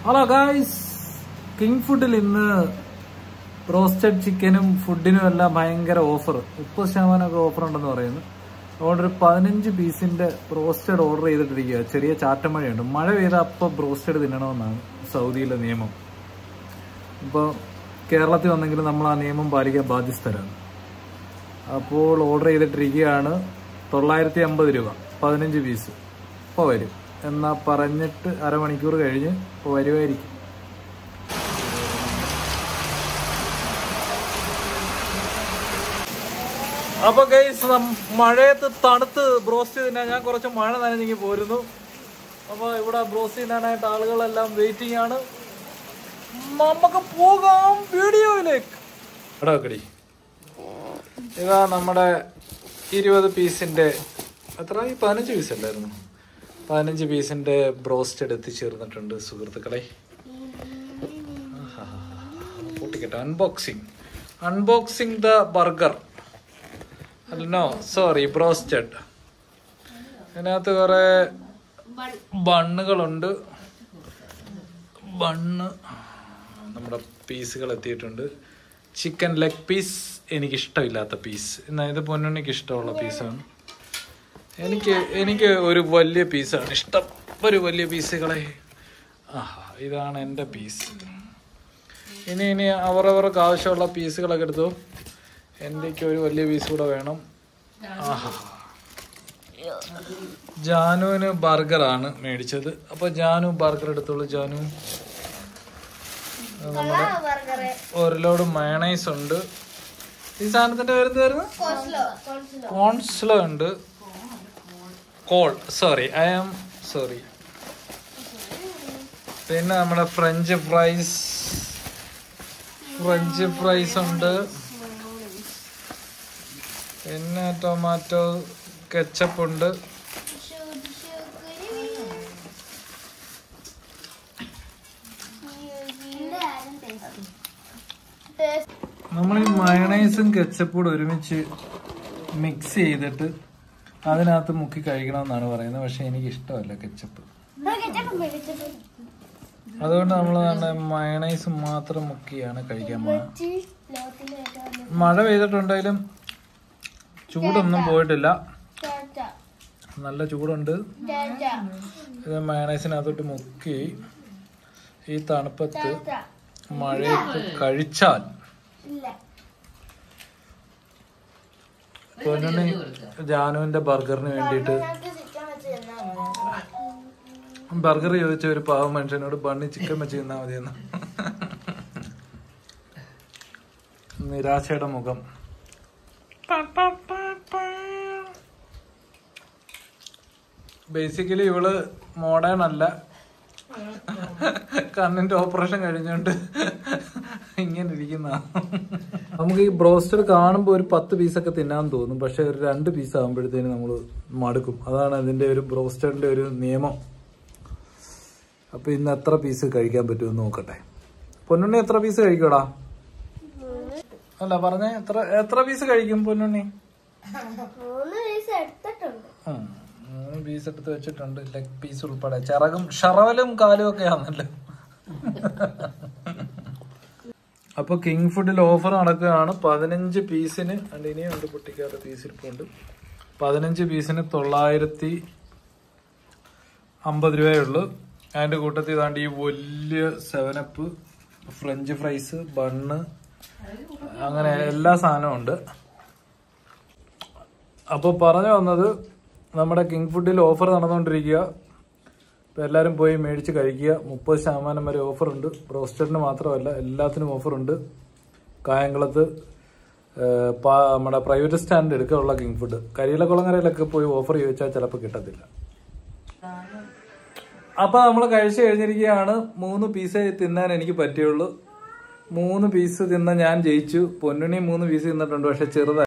Hello guys king ഫുഡിൽ ഇന്ന് roasted ചിക്കനും ഫുഡിനും എല്ലാം ഭയങ്കര ഓഫർ മുപ്പത് ശതമാനമൊക്കെ ഓഫർ ഉണ്ടെന്ന് പറയുന്നു അതുകൊണ്ട് ഒരു പതിനഞ്ച് പീസിന്റെ ബ്രോസ്റ്റഡ് ഓർഡർ ചെയ്തിട്ടിരിക്കുക ചെറിയ ചാറ്റമഴയുണ്ട് മഴ പെയ്താൽ അപ്പം ബ്രോസ്റ്റഡ് തിന്നണമെന്നാണ് സൗദിയിലെ നിയമം ഇപ്പോൾ കേരളത്തിൽ വന്നെങ്കിലും നമ്മൾ ആ നിയമം പാലിക്കാൻ ബാധ്യസ്ഥരാണ് അപ്പോൾ ഓർഡർ ചെയ്തിട്ടിരിക്കുകയാണ് തൊള്ളായിരത്തി അമ്പത് രൂപ പതിനഞ്ച് പീസ് ഇപ്പോൾ വരും എന്നാ പറഞ്ഞിട്ട് അരമണിക്കൂർ കഴിഞ്ഞ് ഇപ്പോൾ വരുമായിരിക്കും അപ്പൊ ഗൈസ് മഴയത്ത് തണുത്ത് ബ്രോസ്റ്റ് തിന്നാൻ ഞാൻ കുറച്ച് മഴ നനഞ്ഞെങ്കിൽ പോരുന്നു അപ്പൊ ഇവിടെ ബ്രോസ്റ്റ് തിന്നാനായിട്ട് ആളുകളെല്ലാം വെയിറ്റിംഗ് ആണ് നമുക്ക് പോകാം വീഡിയോയിലേക്ക് എടാ വെക്കടി ഇതാ നമ്മുടെ ഇരുപത് പീസിന്റെ എത്ര ഈ പതിനഞ്ച് പീസ് അല്ലായിരുന്നു പതിനഞ്ച് പീസിന്റെ ബ്രോസ്റ്റഡ് എത്തിച്ചേർന്നിട്ടുണ്ട് സുഹൃത്തുക്കളെ പൊട്ടിക്കട്ടെ അൺബോക്സിങ് അൺബോക്സിങ് ദ ബർഗർ അല്ല നോ സോറി ബ്രോസ്റ്റഡ് ഇതിനകത്ത് കുറെ ബണ്ണുകളുണ്ട് ബണ്ണ് നമ്മുടെ പീസുകൾ എത്തിയിട്ടുണ്ട് ചിക്കൻ ലെഗ് പീസ് എനിക്ക് ഇഷ്ടമില്ലാത്ത പീസ് എന്നാൽ ഇത് പൊന്നുണ്ണിക്ക് ഇഷ്ടമുള്ള പീസാണ് എനിക്ക് എനിക്ക് ഒരു വലിയ പീസാണ് ഇഷ്ടം ഒരു വലിയ പീസുകളെ ആഹാ ഇതാണ് എൻ്റെ പീസ് ഇനി ഇനി അവരവർക്ക് ആവശ്യമുള്ള പീസുകളൊക്കെ എടുത്തു എനിക്ക് ഒരു വലിയ പീസ് കൂടെ വേണം ആഹാ ജാനുവിന് ബർഗറാണ് മേടിച്ചത് അപ്പൊ ജാനു ബർഗർ എടുത്തോളൂ ജാനു അത് നമ്മുടെ ഒരു ലോഡ് മയണൈസ് ഉണ്ട് ഈ സാധനത്തിന്റെ പേരെന്തായിരുന്നു കോൺസ്ലോ ഉണ്ട് cole sorry I am sorry പിന്നെ നമ്മുടെ ഫ്രഞ്ച് ഫ്രൈസ് ഫ്രഞ്ച് ഫ്രൈസ് ഉണ്ട് പിന്നെ ടൊമാറ്റോ കെച്ചപ്പ് ഉണ്ട് നമ്മൾ ഈ മയണൈസും കെച്ചപ്പും കൂടെ ഒരുമിച്ച് മിക്സ് ചെയ്തിട്ട് അതിനകത്ത് മുക്കി കഴിക്കണമെന്നാണ് പറയുന്നത് പക്ഷെ എനിക്ക് ഇഷ്ടമല്ല കെച്ചപ്പ് അതുകൊണ്ട് നമ്മൾ തന്നെ മയണൈസ് മാത്രം മുക്കിയാണ് കഴിക്കാൻ പോകുന്നത് മഴ പെയ്തിട്ടുണ്ടെങ്കിലും ചൂടൊന്നും പോയിട്ടില്ല നല്ല ചൂടുണ്ട് ഇത് മയണൈസിനകത്തോട്ട് മുക്കി ഈ തണുപ്പത്ത് മഴയത്ത് കഴിച്ചാൽ പൊന്നുണ്ണി ജാനുവിന്റെ ബർഗറിന് വേണ്ടിയിട്ട് ബർഗർ ചോദിച്ച ഒരു പാവം മനുഷ്യനോട് ബണ്ണി ചിക്കൻ വെച്ച് തിന്നാ മതിയെന്ന് നിരാശയുടെ മുഖം ബേസിക്കലി ഇവള് മോഡേൺ അല്ല കണ്ണിന്റെ ഓപ്പറേഷൻ കഴിഞ്ഞോണ്ട് ഇങ്ങനെ ഇരിക്കുന്ന നമുക്ക് ഈ ബ്രോസ്റ്റർ കാണുമ്പോൾ ഒരു പത്ത് പീസൊക്കെ തിന്നാൻ തോന്നും പക്ഷെ ഒരു രണ്ട് പീസ് ആകുമ്പോഴത്തേന് നമ്മൾ മടുക്കും അതാണ് അതിന്റെ ഒരു ബ്രോസ്റ്ററിന്റെ ഒരു നിയമം അപ്പൊ ഇന്ന് എത്ര പീസ് കഴിക്കാൻ പറ്റുമെന്ന് നോക്കട്ടെ പൊന്നുണ്ണി എത്ര പീസ് കഴിക്കടാ അല്ല പറഞ്ഞ എത്ര എത്ര പീസ് കഴിക്കും പൊന്നുണ്ണി മൂന്ന് പീസ് എടുത്തിട്ടുണ്ട് ഉം. മൂന്ന് പീസ് എടുത്ത് വെച്ചിട്ടുണ്ട് ലെഗ് പീസ് ഉൾപ്പെടെ ചിറകും ഷറവലും കാലും ഒക്കെ ആണല്ലോ അപ്പൊ കിങ് ഫുഡിൽ ഓഫർ നടക്കുകയാണ് പതിനഞ്ച് പീസിന് അണ്ട് ഇനിയും ഉണ്ട് പൊട്ടിക്കാത്ത പീസ് ഇരിപ്പുണ്ട് പതിനഞ്ച് പീസിന് തൊള്ളായിരത്തി അമ്പത് രൂപയുള്ളൂ അതിന്റെ കൂട്ടത്തിൽ ഇതാണ്ട് ഈ വലിയ സെവനപ്പ് ഫ്രഞ്ച് ഫ്രൈസ് ബണ്ണ് അങ്ങനെ എല്ലാ സാധനവും ഉണ്ട് അപ്പോൾ പറഞ്ഞു വന്നത് നമ്മുടെ കിങ് ഫുഡിൽ ഓഫർ നടന്നുകൊണ്ടിരിക്കുക അപ്പോൾ എല്ലാവരും പോയി മേടിച്ച് കഴിക്കുക മുപ്പത് ശതമാനം വരെ ഓഫർ ഉണ്ട് ബ്രോസ്റ്ററിന് മാത്രമല്ല എല്ലാത്തിനും ഓഫർ ഉണ്ട് കായംകുളത്ത് ഏഹ്, പാ- നമ്മുടെ പ്രൈവറ്റ് സ്റ്റാൻഡ് എടുക്കാനുള്ള കിങ് ഫുഡ് കരിയിലക്കുളങ്ങരയിലൊക്കെ പോയി ഓഫർ ചോദിച്ചാൽ ചിലപ്പോൾ കിട്ടത്തില്ല അപ്പൊ നമ്മൾ കഴിച്ചു കഴിഞ്ഞിരിക്കുകയാണ് മൂന്ന് പീസേ തിന്നാൻ എനിക്ക് പറ്റിയുള്ളൂ മൂന്ന് പീസ് തിന്ന ഞാൻ ജയിച്ചു പൊന്നുണി മൂന്ന് പീസ് തിന്നിട്ടുണ്ട് പക്ഷെ ചെറുതായി